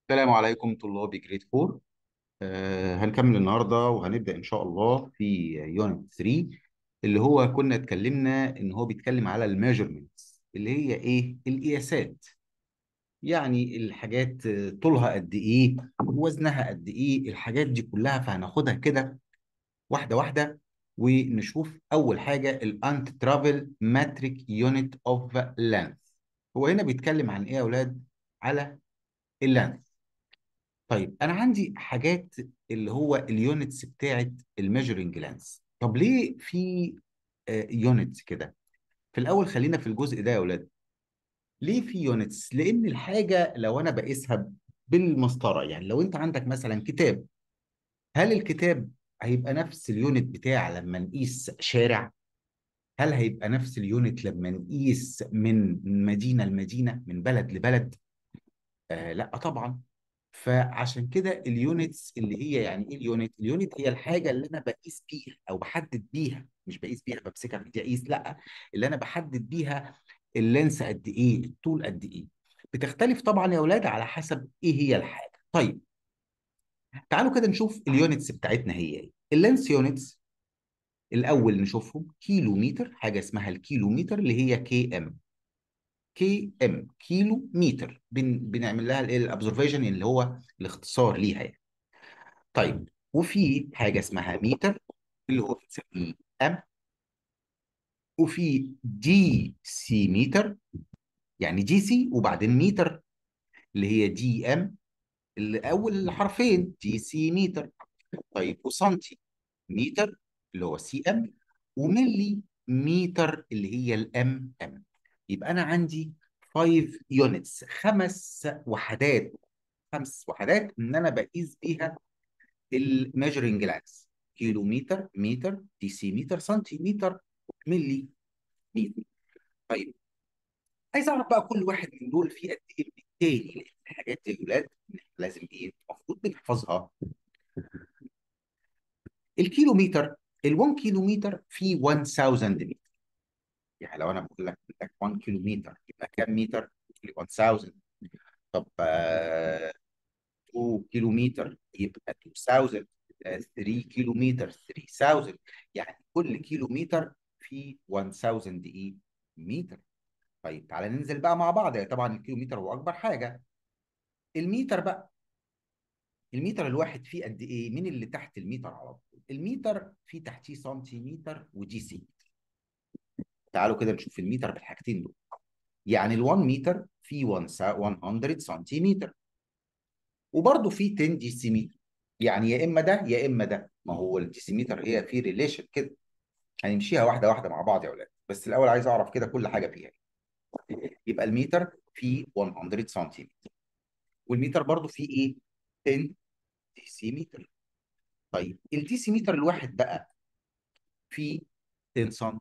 السلام عليكم طلاب جريد 4 آه هنكمل النهارده وهنبدأ إن شاء الله في يونت 3 اللي هو كنا اتكلمنا إن هو بيتكلم على الميجرمنتس اللي هي إيه؟ القياسات يعني الحاجات آه، طولها قد إيه؟ وزنها قد إيه؟ الحاجات دي كلها فهناخدها كده واحدة واحدة ونشوف أول حاجة الأنت ترافل ماتريك يونت أوف لينث هو هنا بيتكلم عن إيه يا أولاد؟ على اللينث طيب انا عندي حاجات اللي هو اليونتس بتاعت الميجرنج لانس طب ليه في يونتس كده في الاول خلينا في الجزء ده يا اولاد ليه في يونتس لان الحاجه لو انا بقيسها بالمسطره يعني لو انت عندك مثلا كتاب هل الكتاب هيبقى نفس اليونت بتاع لما نقيس شارع هل هيبقى نفس اليونت لما نقيس من مدينه لمدينه من بلد لبلد آه لا طبعا فعشان كده اليونتس اللي هي يعني ايه اليونت؟ اليونت هي الحاجه اللي انا بقيس بيها او بحدد بيها مش بقيس بيها بمسكها في ايدي اقيس لا اللي انا بحدد بيها اللينس قد ايه الطول قد ايه بتختلف طبعا يا اولاد على حسب ايه هي الحاجه طيب تعالوا كده نشوف اليونتس بتاعتنا هي ايه اللينس يونتس الاول نشوفهم كيلو متر حاجه اسمها الكيلو متر اللي هي كي ام كي ام كيلو متر بن بنعمل لها الايه الابزرفيشن اللي هو الاختصار ليها يعني طيب وفي حاجه اسمها متر اللي هو بنسميه ام وفي دي سي متر يعني جي سي وبعدين متر اللي هي دي ام اللي اول حرفين دي سي متر طيب وسنتي متر اللي هو سي ام وملي متر اللي هي الام ام يبقى انا عندي 5 يونتس خمس وحدات خمس وحدات ان انا بقيس بيها الميجرنج لانس كيلو متر متر ديسيمتر سنتيمتر ملي متر طيب عايز اعرف بقى كل واحد من دول فيه قد ايه من التاني لان الحاجات دي يا ولاد لازم ايه المفروض بنحفظها الكيلو متر ال1 كيلو متر فيه 1000 متر يعني لو انا بقول لك لك 1 كيلو متر يبقى كام متر؟ 1000 طب آه 2 كيلو متر يبقى 2000 آه، 3 كيلو متر 3000 يعني كل كيلو متر فيه 1000 ايه متر طيب تعالى ننزل بقى مع بعض يعني طبعا الكيلو متر هو اكبر حاجه المتر بقى المتر الواحد فيه قد ايه مين اللي تحت المتر على طول المتر فيه تحتيه سنتيمتر ودي سي تعالوا كده نشوف المتر بالحاجتين دول يعني ال1 متر فيه 100 سنتيمتر وبرضه فيه 10 ديسيمتر يعني يا اما ده يا اما ده ما هو الديسيمتر هي في ريليشن كده هنمشيها واحده واحده مع بعض يا اولاد بس الاول عايز اعرف كده كل حاجه فيها يبقى المتر فيه 100 سنتيمتر والمتر برضه فيه ايه 10 ديسيمتر طيب الديسيمتر الواحد بقى فيه 10 سم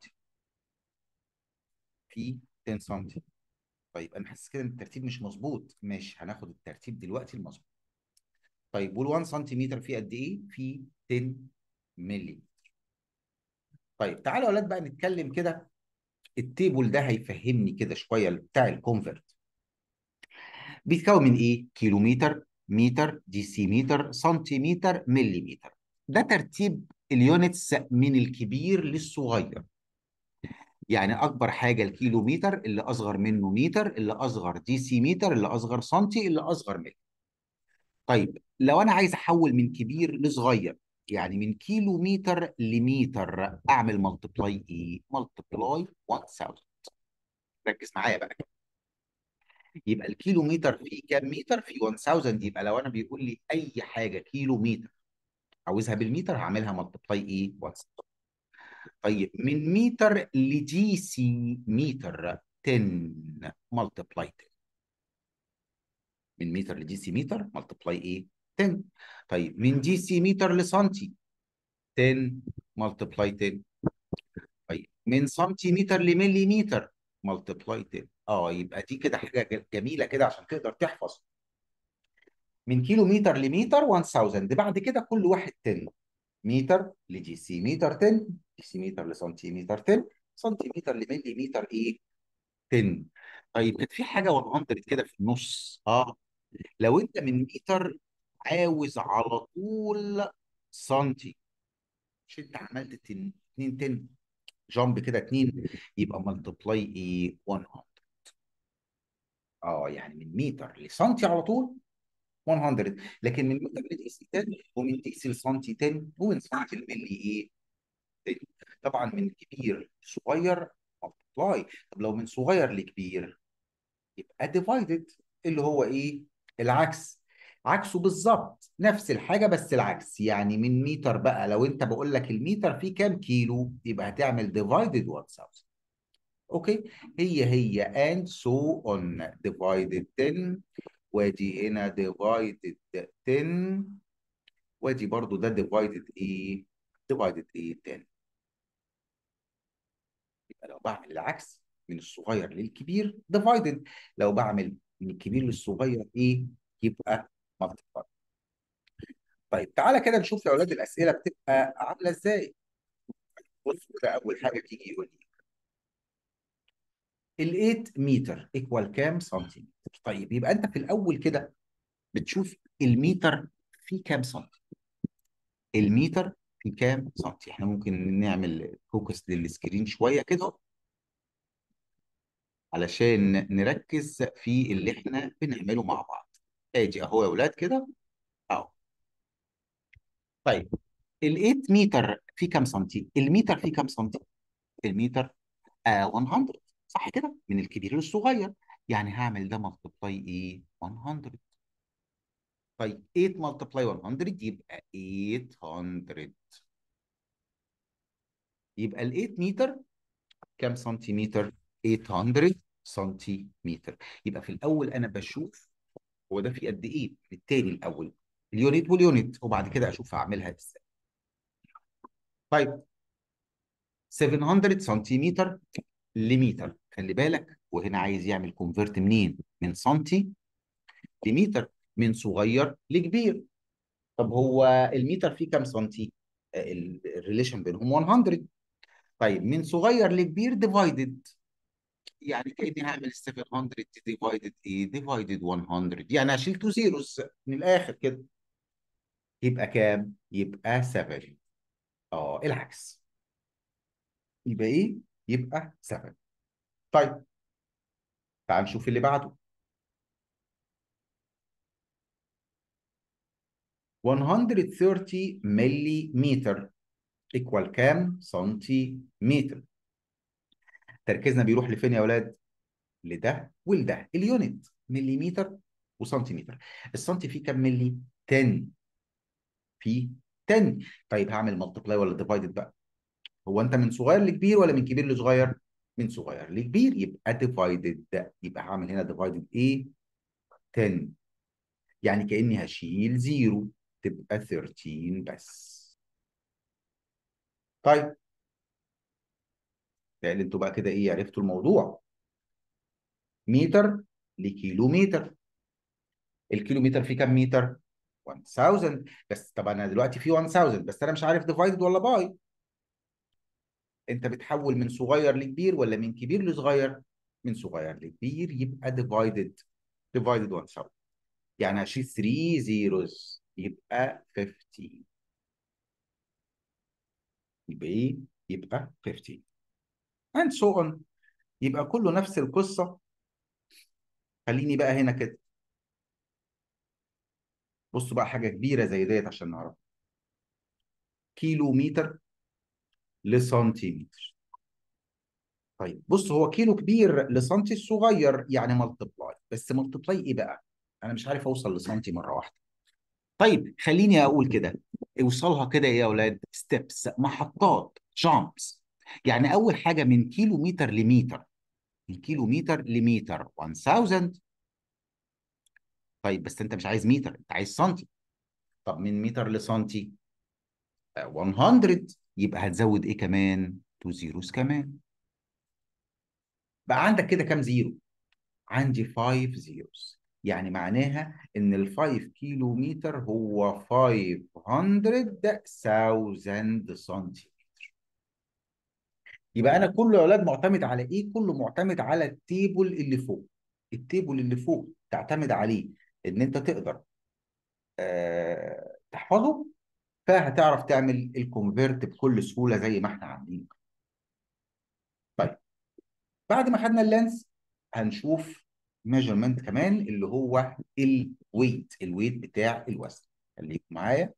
فيه 10 سم طيب انا حاسس كده ان الترتيب مش مظبوط ماشي هناخد الترتيب دلوقتي المظبوط طيب وال1 سنتيمتر فيه قد ايه فيه 10 ملي طيب تعالوا يا اولاد بقى نتكلم كده التيبل ده هيفهمني كده شويه بتاع الكونفرت بيتكون من ايه كيلومتر متر ديسيمتر سنتيمتر مليمتر ده ترتيب اليونتس من الكبير للصغير يعني اكبر حاجه الكيلومتر اللي اصغر منه متر اللي اصغر ديسيمتر اللي اصغر سنتي اللي اصغر ملي طيب لو انا عايز احول من كبير لصغير يعني من كيلو متر لمتر اعمل ملتبلاي ايه ملتبلاي 1000 ركز معايا بقى يبقى الكيلو متر فيه كام متر في 1000 يبقى لو انا بيقول لي اي حاجه كيلو متر عاوزها بالمتر هعملها ملتبلاي ايه 1000 طيب من متر لدي سي متر 10 ملتبلاي 10 من متر لدي سي متر ملتبلاي ايه 10 طيب من دي سي متر لسنتي 10 ملتبلاي 10 طيب من سنتيمتر لمليمتر ملتبلاي 10 اه يبقى دي كده حاجه ج- جميله كده عشان تقدر تحفظ من كيلو متر لمتر 1000 بعد كده كل واحد 10 متر لدي سي متر 10 دي سي متر لسنتيمتر 10 سنتيمتر لمليمتر ايه 10 طيب كانت في حاجه 100 كده في النص اه لو انت من متر عاوز على طول سنتي مش انت عملت 2 10 جامب كده 2 يبقى ملتبلاي ايه 100 اه يعني من متر لسنتي على طول 100 لكن من متر لتقيس 10 ومن تقيس لسنتي 10 ومن سنتي لملي ايه 10 طبعا من كبير لصغير ملتبلاي طب لو من صغير لكبير يبقى ديفايدد اللي هو ايه العكس عكسه بالظبط نفس الحاجه بس العكس يعني من متر بقى لو انت بقول لك المتر فيه كام كيلو يبقى هتعمل ديفايدد 1000 اوكي هي هي and so on divided 10 وادي هنا divided 10 وادي برضو ده divided ايه divided ايه 10 يبقى لو بعمل العكس من الصغير للكبير divided لو بعمل من الكبير للصغير ايه يبقى multiply طيب تعالى كده نشوف يا اولاد الاسئله بتبقى عامله ازاي بص كده اول حاجه تيجي يقول لي ال 8 متر ايكوال كام سنتيمتر طيب يبقى انت في الاول كده بتشوف المتر فيه كام سنتي المتر في كام سنتي احنا ممكن نعمل فوكس للسكرين شويه كده علشان نركز في اللي احنا بنعمله مع بعض ادي اهو يا اولاد كده اهو طيب ال 8 متر في كام سنتي المتر في كام سنتي المتر آه 100 صح كده من الكبير للصغير يعني هعمل ده ملتبلاي ايه 100 طيب 8 ملتبلاي 100 يبقى 800 يبقى ال 8 متر كام سنتيمتر 800 سنتيمتر يبقى في الاول انا بشوف هو ده في قد ايه بالتالي الاول اليونت واليونت وبعد كده اشوف هعملها ازاي طيب 700 سنتيمتر لمتر خلي بالك وهنا عايز يعمل كونفرت منين من سنتي لمتر من صغير لكبير طب هو المتر فيه كام سنتي الريليشن بينهم 100 طيب من صغير لكبير ديفايدد يعني كاني هعمل 700 ديفايدد ايه ديفايدد 100 يعني هشيل تو زيروز من الاخر كده يبقى كام يبقى 7 اه العكس يبقى ايه يبقى 7 طيب تعال نشوف اللي بعده 130 ملي متر ايكوال كام سنتيمتر تركيزنا بيروح لفين يا اولاد لده ولده اليونت مليمتر وسنتيمتر السنتي فيه كام ملي 10 في 10 طيب هعمل ملتبلاي ولا ديفايدد بقى هو انت من صغير لكبير ولا من كبير لصغير من صغير لكبير يبقى ديفايدد ده يبقى هعمل هنا ديفايدد ايه 10 يعني كاني هشيل زيرو تبقى 13 بس طيب لان انتوا بقى كده ايه عرفتوا الموضوع متر لكيلومتر الكيلومتر فيه كام متر 1000 بس طب انا دلوقتي في 1000 بس انا مش عارف ديفايدد ولا باي انت بتحول من صغير لكبير ولا من كبير لصغير من صغير لكبير يبقى ديفايدد ديفايدد 1000 يعني هشيل 3 زيروز يبقى 15 يبقى ايه يبقى 15 and so on يبقى كله نفس القصة خليني بقى هنا كده بصوا بقى حاجة كبيرة زي ديت عشان نعرف كيلو متر لسنتيمتر طيب بص هو كيلو كبير لسنتي الصغير يعني ملتبلاي بس ملتبلاي ايه بقى انا مش عارف اوصل لسنتي مره واحده طيب خليني اقول كده اوصلها كده يا اولاد ستيبس محطات جامبس يعني اول حاجه من كيلو متر لمتر من كيلو متر لمتر 1000 طيب بس انت مش عايز متر انت عايز سنتي طب من متر لسنتي 100 يبقى هتزود ايه كمان 2 زيروز كمان بقى عندك كده كام زيرو عندي 5 زيروز يعني معناها ان ال 5 كيلو متر هو 500,000 سنتيمتر يبقى انا كله يا اولاد معتمد على ايه كله معتمد على التيبل اللي فوق التيبل اللي فوق تعتمد عليه ان انت تقدر آه تحفظه فهتعرف تعمل الكونفيرت بكل سهوله زي ما احنا عاملين طيب بعد ما خدنا اللينس هنشوف ميجرمنت كمان اللي هو الويت الويت بتاع الوزن خليكم معايا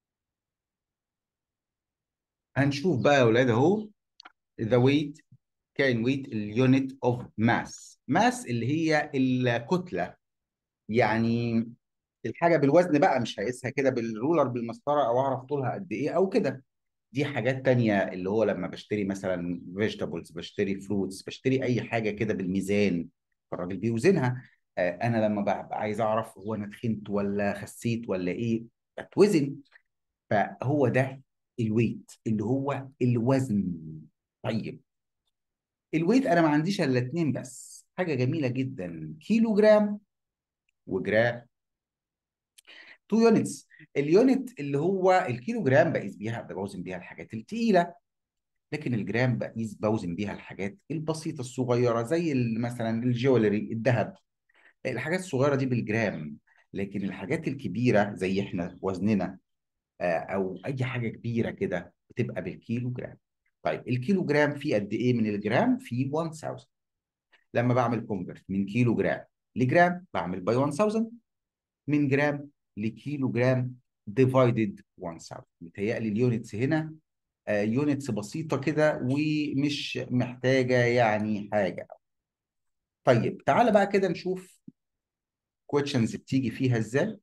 هنشوف بقى يا اولاد اهو ذا ويت كاين ويت اليونت اوف ماس ماس اللي هي الكتله يعني الحاجه بالوزن بقى مش هقيسها كده بالرولر بالمسطره او اعرف طولها قد ايه او كده دي حاجات تانية اللي هو لما بشتري مثلا فيجيتابلز بشتري فروتس بشتري اي حاجه كده بالميزان الراجل بيوزنها آه انا لما ببقى عايز اعرف هو انا تخنت ولا خسيت ولا ايه بتوزن فهو ده الويت اللي هو الوزن طيب الويت انا ما عنديش الا اتنين بس حاجه جميله جدا كيلو جرام وجرام 2 يونتس اليونت اللي هو الكيلو جرام بقيس بيها بوزن بيها الحاجات التقيله لكن الجرام بقيس بوزن بيها الحاجات البسيطه الصغيره زي مثلا الجولري الذهب الحاجات الصغيره دي بالجرام لكن الحاجات الكبيره زي احنا وزننا او اي حاجه كبيره كده بتبقى بالكيلو جرام طيب الكيلو جرام فيه قد ايه من الجرام فيه 1000 لما بعمل كونفرت من كيلو جرام لجرام بعمل باي 1000 من جرام لكيلو جرام ديفايدد 1000 متهيألي اليونتس هنا آه يونتس بسيطه كده ومش محتاجه يعني حاجه طيب تعالى بقى كده نشوف كويشنز بتيجي فيها ازاي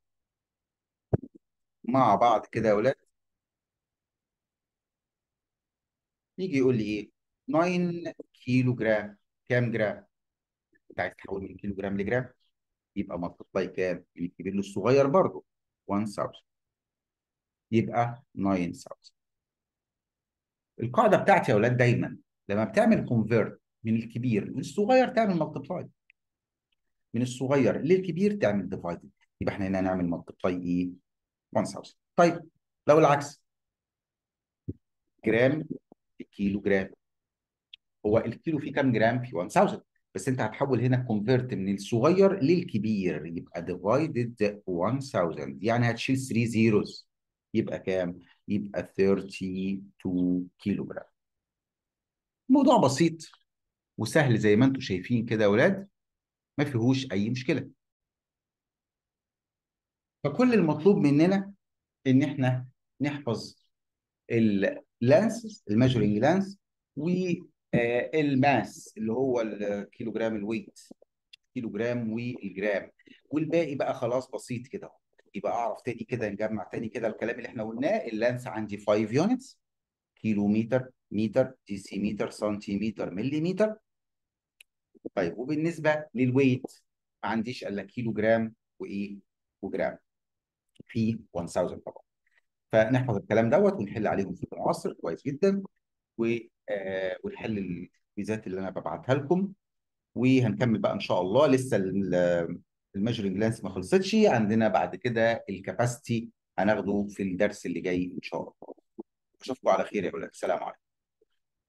مع بعض كده يا ولاد يجي يقول لي ايه 9 كيلو جرام كام جرام انت عايز تحول من كيلو جرام لجرام يبقى ملتبلاي كام من الكبير للصغير برضه 1000 يبقى 9000 القاعده بتاعتي يا اولاد دايما لما بتعمل كونفيرت من الكبير للصغير تعمل ملتبلاي من الصغير للكبير تعمل ديفايد يبقى احنا هنا هنعمل ملتبلاي ايه 1000 طيب لو العكس جرام كيلو جرام هو الكيلو فيه كام جرام فيه 1000 بس انت هتحول هنا كونفيرت من الصغير للكبير يبقى ديفايدد 1000 يعني هتشيل 3 زيروز يبقى كام يبقى 32 كيلو جرام موضوع بسيط وسهل زي ما انتم شايفين كده يا اولاد ما فيهوش اي مشكله فكل المطلوب مننا ان احنا نحفظ اللانس الميجرنج لانس والماس اللي هو الكيلو جرام الويت كيلو جرام والجرام والباقي بقى خلاص بسيط كده يبقى اعرف تاني كده نجمع تاني كده الكلام اللي احنا قلناه اللانس عندي 5 يونتس كيلو متر متر ديسيمتر سنتيمتر مليمتر طيب وبالنسبه للويت ما عنديش الا كيلو جرام وايه وجرام في 1000 طبعا فنحفظ الكلام دوت ونحل عليهم في المعاصر كويس جدا و آه ونحل الكويزات اللي انا ببعتها لكم وهنكمل بقى ان شاء الله لسه الميجرنج لانس ما خلصتش عندنا بعد كده الكاباسيتي هناخده في الدرس اللي جاي ان شاء الله اشوفكم على خير يا اولاد سلام عليكم